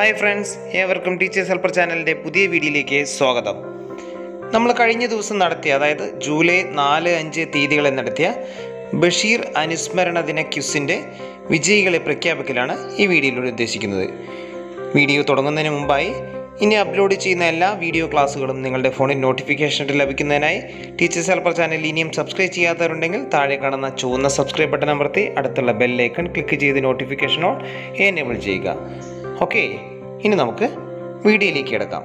hi friends ഏവർക്കും teachers helper ചാനലിൻ്റെ പുതിയ വീഡിയോയിലേക്ക് സ്വാഗതം നമ്മൾ കഴിഞ്ഞ ദിവസം നടത്തിയ അതായത് ജൂലൈ നാല് അഞ്ച് തീയതികളിൽ നടത്തിയ ബഷീർ അനുസ്മരണ ദിന ക്യുസിൻ്റെ വിജയികളെ പ്രഖ്യാപിക്കലാണ് ഈ വീഡിയോയിലൂടെ ഉദ്ദേശിക്കുന്നത് വീഡിയോ തുടങ്ങുന്നതിന് മുമ്പായി ഇനി അപ്ലോഡ് ചെയ്യുന്ന എല്ലാ വീഡിയോ ക്ലാസ്സുകളും നിങ്ങളുടെ ഫോണിൽ നോട്ടിഫിക്കേഷൻ ലഭിക്കുന്നതിനായി ടീച്ചേഴ്സ് ഹെൽപ്പർ ചാനൽ ഇനിയും സബ്സ്ക്രൈബ് ചെയ്യാത്തവരുണ്ടെങ്കിൽ താഴെ കാണുന്ന ചുവന്ന സബ്സ്ക്രൈബ് ബട്ടൺ അമർത്തി അടുത്തുള്ള ബെല്ലൈക്കൺ ക്ലിക്ക് ചെയ്ത് നോട്ടിഫിക്കേഷൻ ഓൺ എനേബിൾ ചെയ്യുക ഓക്കെ ഇനി നമുക്ക് വീഡിയോയിലേക്ക് കിടക്കാം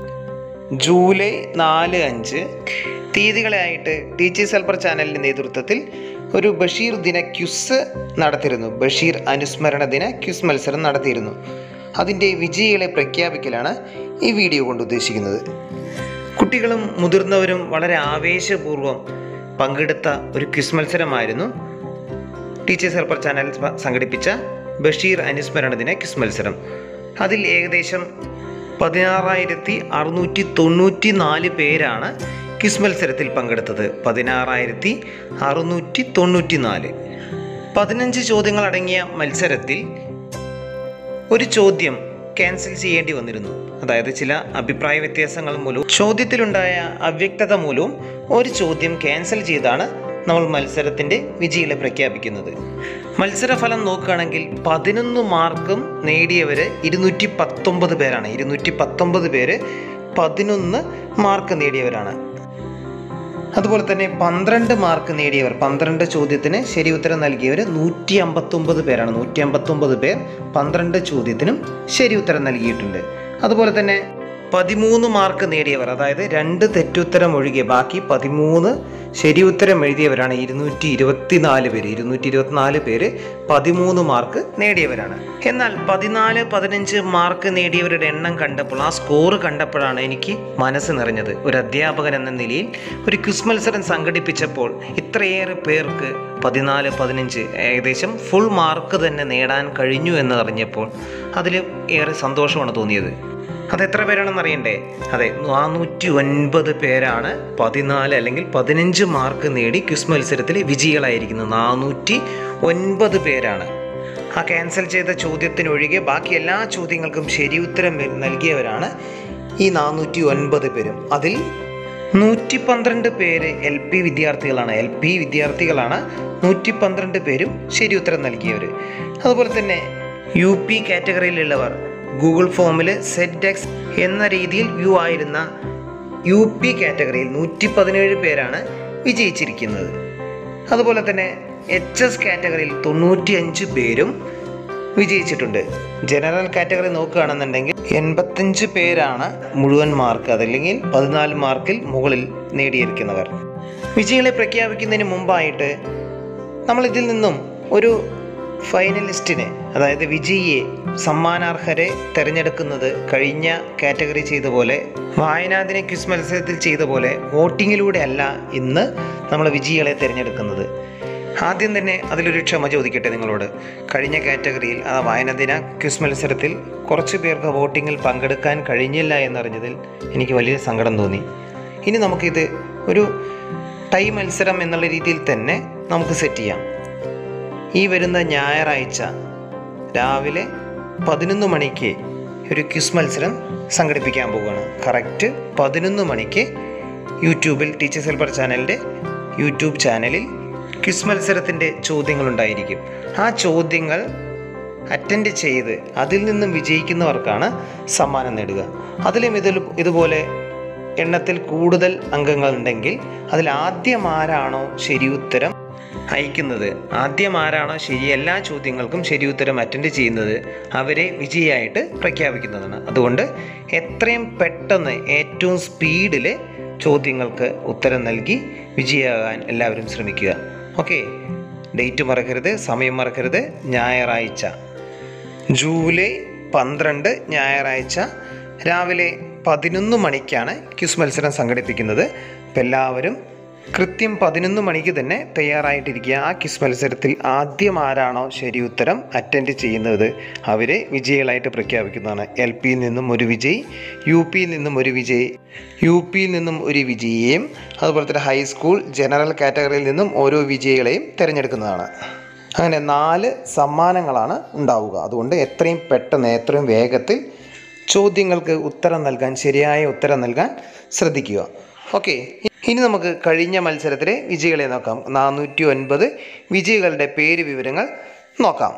ജൂലൈ നാല് അഞ്ച് തീയതികളായിട്ട് ടീച്ചേഴ്സ് ഹെൽപ്പർ ചാനലിൻ്റെ നേതൃത്വത്തിൽ ഒരു ബഷീർ ദിന ക്യുസ് നടത്തിയിരുന്നു ബഷീർ അനുസ്മരണ ദിന ക്യുസ് മത്സരം നടത്തിയിരുന്നു അതിൻ്റെ വിജയികളെ പ്രഖ്യാപിക്കലാണ് ഈ വീഡിയോ കൊണ്ട് ഉദ്ദേശിക്കുന്നത് കുട്ടികളും മുതിർന്നവരും വളരെ ആവേശപൂർവ്വം പങ്കെടുത്ത ഒരു ക്വിസ് മത്സരമായിരുന്നു ടീച്ചേഴ്സ് ഹെൽപ്പർ ചാനൽ പ- സംഘടിപ്പിച്ച ബഷീർ അനുസ്മരണ ദിന ക്വിസ് മത്സരം അതിൽ ഏകദേശം പതിനാറായിരത്തി അറുന്നൂറ്റി തൊണ്ണൂറ്റി നാല് പേരാണ് ക്വിസ് മത്സരത്തിൽ പങ്കെടുത്തത് പതിനാറായിരത്തി അറുന്നൂറ്റി തൊണ്ണൂറ്റി നാല് പതിനഞ്ച് ചോദ്യങ്ങൾ അടങ്ങിയ മത്സരത്തിൽ ഒരു ചോദ്യം ക്യാൻസൽ ചെയ്യേണ്ടി വന്നിരുന്നു അതായത് ചില അഭിപ്രായ വ്യത്യാസങ്ങൾ മൂലവും ചോദ്യത്തിലുണ്ടായ അവ്യക്തത മൂലവും ഒരു ചോദ്യം ക്യാൻസൽ ചെയ്താണ് നമ്മൾ മത്സരത്തിൻ്റെ വിജയികളെ പ്രഖ്യാപിക്കുന്നത് മത്സരഫലം നോക്കുകയാണെങ്കിൽ പതിനൊന്ന് മാർക്കും നേടിയവർ ഇരുന്നൂറ്റി പത്തൊമ്പത് പേരാണ് ഇരുന്നൂറ്റി പത്തൊമ്പത് പേര് പതിനൊന്ന് മാർക്ക് നേടിയവരാണ് അതുപോലെ തന്നെ പന്ത്രണ്ട് മാർക്ക് നേടിയവർ പന്ത്രണ്ട് ചോദ്യത്തിന് ശരി ഉത്തരം നൽകിയവർ നൂറ്റി അമ്പത്തൊമ്പത് പേരാണ് നൂറ്റി അമ്പത്തൊമ്പത് പേർ പന്ത്രണ്ട് ചോദ്യത്തിനും ശരി ഉത്തരം നൽകിയിട്ടുണ്ട് അതുപോലെ തന്നെ പതിമൂന്ന് മാർക്ക് നേടിയവർ അതായത് രണ്ട് തെറ്റുത്തരം ഒഴികെ ബാക്കി പതിമൂന്ന് ശരി ഉത്തരം എഴുതിയവരാണ് ഇരുന്നൂറ്റി ഇരുപത്തിനാല് പേര് ഇരുന്നൂറ്റി ഇരുപത്തിനാല് പേര് പതിമൂന്ന് മാർക്ക് നേടിയവരാണ് എന്നാൽ പതിനാല് പതിനഞ്ച് മാർക്ക് നേടിയവരുടെ എണ്ണം കണ്ടപ്പോൾ ആ സ്കോർ കണ്ടപ്പോഴാണ് എനിക്ക് മനസ്സ് നിറഞ്ഞത് ഒരു അധ്യാപകൻ എന്ന നിലയിൽ ഒരു ക്വിസ് മത്സരം സംഘടിപ്പിച്ചപ്പോൾ ഇത്രയേറെ പേർക്ക് പതിനാല് പതിനഞ്ച് ഏകദേശം ഫുൾ മാർക്ക് തന്നെ നേടാൻ കഴിഞ്ഞു എന്നറിഞ്ഞപ്പോൾ അതിൽ ഏറെ സന്തോഷമാണ് തോന്നിയത് അത് എത്ര പേരാണെന്ന് അറിയണ്ടേ അതെ നാനൂറ്റി ഒൻപത് പേരാണ് പതിനാല് അല്ലെങ്കിൽ പതിനഞ്ച് മാർക്ക് നേടി ക്വിസ് മത്സരത്തിൽ വിജയികളായിരിക്കുന്നത് നാനൂറ്റി ഒൻപത് പേരാണ് ആ ക്യാൻസൽ ചെയ്ത ചോദ്യത്തിനൊഴികെ ബാക്കി എല്ലാ ചോദ്യങ്ങൾക്കും ശരി ഉത്തരം വെ- നൽകിയവരാണ് ഈ നാനൂറ്റി ഒൻപത് പേരും അതിൽ നൂറ്റി പന്ത്രണ്ട് പേര് എൽ പി വിദ്യാർത്ഥികളാണ് എൽ പി വിദ്യാർത്ഥികളാണ് നൂറ്റി പന്ത്രണ്ട് പേരും ശരി ഉത്തരം നൽകിയവർ അതുപോലെ തന്നെ യു പി കാറ്റഗറിയിലുള്ളവർ ഗൂഗിൾ ഫോമിൽ സെറ്റ് എക്സ് എന്ന രീതിയിൽ വ്യൂ ആയിരുന്ന യു പി കാറ്റഗറിയിൽ നൂറ്റി പതിനേഴ് പേരാണ് വിജയിച്ചിരിക്കുന്നത് അതുപോലെ തന്നെ എച്ച് എസ് കാറ്റഗറിയിൽ തൊണ്ണൂറ്റി അഞ്ച് പേരും വിജയിച്ചിട്ടുണ്ട് ജനറൽ കാറ്റഗറി നോക്കുകയാണെന്നുണ്ടെങ്കിൽ എൺപത്തഞ്ച് പേരാണ് മുഴുവൻ മാർക്ക് അതല്ലെങ്കിൽ പതിനാല് മാർക്കിൽ മുകളിൽ നേടിയിരിക്കുന്നവർ വിജയികളെ പ്രഖ്യാപിക്കുന്നതിന് മുമ്പായിട്ട് നമ്മൾ ഇതിൽ നിന്നും ഒരു ഫൈനലിസ്റ്റിനെ അതായത് വിജയിയെ സമ്മാനാർഹരെ തിരഞ്ഞെടുക്കുന്നത് കഴിഞ്ഞ കാറ്റഗറി ചെയ്ത പോലെ വായനാദിന ക്വിസ് മത്സരത്തിൽ ചെയ്ത പോലെ വോട്ടിങ്ങിലൂടെ അല്ല ഇന്ന് നമ്മൾ വിജയികളെ തിരഞ്ഞെടുക്കുന്നത് ആദ്യം തന്നെ അതിലൊരു ക്ഷമ ചോദിക്കട്ടെ നിങ്ങളോട് കഴിഞ്ഞ കാറ്റഗറിയിൽ ആ വായനദിന ക്വിസ് മത്സരത്തിൽ കുറച്ച് പേർക്ക് വോട്ടിങ്ങിൽ പങ്കെടുക്കാൻ കഴിഞ്ഞില്ല എന്നറിഞ്ഞതിൽ എനിക്ക് വലിയ സങ്കടം തോന്നി ഇനി നമുക്കിത് ഒരു ടൈ മത്സരം എന്നുള്ള രീതിയിൽ തന്നെ നമുക്ക് സെറ്റ് ചെയ്യാം ഈ വരുന്ന ഞായറാഴ്ച രാവിലെ പതിനൊന്ന് മണിക്ക് ഒരു ക്വിസ് മത്സരം സംഘടിപ്പിക്കാൻ പോവുകയാണ് കറക്റ്റ് പതിനൊന്ന് മണിക്ക് യൂട്യൂബിൽ ടീച്ചേഴ്സ് ഹെൽപ്പർ ചാനലിൻ്റെ യൂട്യൂബ് ചാനലിൽ ക്വിസ് മത്സരത്തിൻ്റെ ചോദ്യങ്ങളുണ്ടായിരിക്കും ആ ചോദ്യങ്ങൾ അറ്റൻഡ് ചെയ്ത് അതിൽ നിന്നും വിജയിക്കുന്നവർക്കാണ് സമ്മാനം നേടുക അതിലും ഇതിൽ ഇതുപോലെ എണ്ണത്തിൽ കൂടുതൽ അംഗങ്ങൾ ഉണ്ടെങ്കിൽ അതിൽ ആദ്യം ആരാണോ ശരി ഉത്തരം അയക്കുന്നത് ആദ്യം ആരാണോ ശരി എല്ലാ ചോദ്യങ്ങൾക്കും ശരി ഉത്തരം അറ്റൻഡ് ചെയ്യുന്നത് അവരെ വിജയിയായിട്ട് പ്രഖ്യാപിക്കുന്നതാണ് അതുകൊണ്ട് എത്രയും പെട്ടെന്ന് ഏറ്റവും സ്പീഡിൽ ചോദ്യങ്ങൾക്ക് ഉത്തരം നൽകി വിജയിയാകാൻ എല്ലാവരും ശ്രമിക്കുക ഓക്കെ ഡേറ്റ് മറക്കരുത് സമയം മറക്കരുത് ഞായറാഴ്ച ജൂലൈ പന്ത്രണ്ട് ഞായറാഴ്ച രാവിലെ പതിനൊന്ന് മണിക്കാണ് ക്വിസ് മത്സരം സംഘടിപ്പിക്കുന്നത് അപ്പോൾ എല്ലാവരും കൃത്യം പതിനൊന്ന് മണിക്ക് തന്നെ തയ്യാറായിട്ടിരിക്കുക ആ ക്വിസ് മത്സരത്തിൽ ആദ്യം ആരാണോ ശരി ഉത്തരം അറ്റൻഡ് ചെയ്യുന്നത് അവരെ വിജയികളായിട്ട് പ്രഖ്യാപിക്കുന്നതാണ് എൽ പിയിൽ നിന്നും ഒരു വിജയി യു പിയിൽ നിന്നും ഒരു വിജയി യു പിയിൽ നിന്നും ഒരു വിജയിയെയും അതുപോലെ തന്നെ ഹൈസ്കൂൾ ജനറൽ കാറ്റഗറിയിൽ നിന്നും ഓരോ വിജയികളെയും തിരഞ്ഞെടുക്കുന്നതാണ് അങ്ങനെ നാല് സമ്മാനങ്ങളാണ് ഉണ്ടാവുക അതുകൊണ്ട് എത്രയും പെട്ടെന്ന് എത്രയും വേഗത്തിൽ ചോദ്യങ്ങൾക്ക് ഉത്തരം നൽകാൻ ശരിയായ ഉത്തരം നൽകാൻ ശ്രദ്ധിക്കുക ഓക്കെ ഇനി നമുക്ക് കഴിഞ്ഞ മത്സരത്തിലെ വിജയികളെ നോക്കാം നാനൂറ്റി ഒൻപത് വിജയികളുടെ പേര് വിവരങ്ങൾ നോക്കാം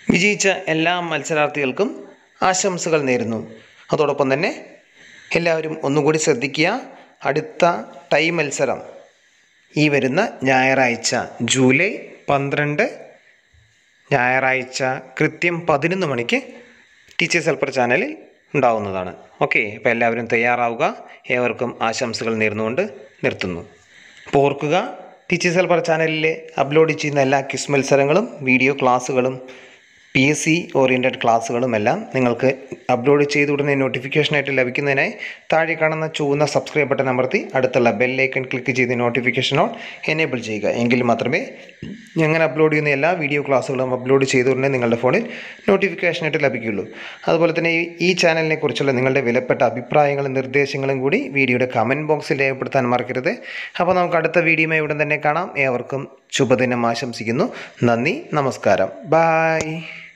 വിജയിച്ച എല്ലാ മത്സരാർത്ഥികൾക്കും ആശംസകൾ നേരുന്നു അതോടൊപ്പം തന്നെ എല്ലാവരും ഒന്നുകൂടി ശ്രദ്ധിക്കുക അടുത്ത ടൈ മത്സരം ഈ വരുന്ന ഞായറാഴ്ച ജൂലൈ പന്ത്രണ്ട് ഞായറാഴ്ച കൃത്യം പതിനൊന്ന് മണിക്ക് ടീച്ചേഴ്സ് ഹെൽപ്പർ ചാനലിൽ ഉണ്ടാവുന്നതാണ് ഓക്കെ അപ്പോൾ എല്ലാവരും തയ്യാറാവുക ഏവർക്കും ആശംസകൾ നേർന്നുകൊണ്ട് നിർത്തുന്നു അപ്പോൾ ഓർക്കുക ടീച്ചേഴ്സ് ഹെൽപ്പർ ചാനലിൽ അപ്ലോഡ് ചെയ്യുന്ന എല്ലാ ക്വിസ് മത്സരങ്ങളും വീഡിയോ ക്ലാസ്സുകളും പി എസ് സി ഓറിയൻറ്റഡ് ക്ലാസ്സുകളും എല്ലാം നിങ്ങൾക്ക് അപ്ലോഡ് ചെയ്ത ഉടനെ നോട്ടിഫിക്കേഷനായിട്ട് ലഭിക്കുന്നതിനായി താഴെ കാണുന്ന ചുവന്ന സബ്സ്ക്രൈബ് ബട്ടൺ അമർത്തി അടുത്തുള്ള ബെല്ലൈക്കൺ ക്ലിക്ക് ചെയ്ത് നോട്ടിഫിക്കേഷൻ ഓൺ എനേബിൾ ചെയ്യുക എങ്കിൽ മാത്രമേ ഞങ്ങൾ അപ്ലോഡ് ചെയ്യുന്ന എല്ലാ വീഡിയോ ക്ലാസ്സുകളും അപ്ലോഡ് ചെയ്ത ഉടനെ നിങ്ങളുടെ ഫോണിൽ നോട്ടിഫിക്കേഷനായിട്ട് ലഭിക്കുകയുള്ളൂ അതുപോലെ തന്നെ ഈ- ഈ ചാനലിനെ കുറിച്ചുള്ള നിങ്ങളുടെ വിലപ്പെട്ട അഭിപ്രായങ്ങളും നിർദ്ദേശങ്ങളും കൂടി വീഡിയോയുടെ കമൻറ്റ് ബോക്സിൽ രേഖപ്പെടുത്താൻ മറക്കരുത് അപ്പോൾ നമുക്ക് അടുത്ത വീഡിയോയുമായി ഉടൻ തന്നെ കാണാം ഏവർക്കും ശുഭദിനം ആശംസിക്കുന്നു നന്ദി നമസ്കാരം ബായ്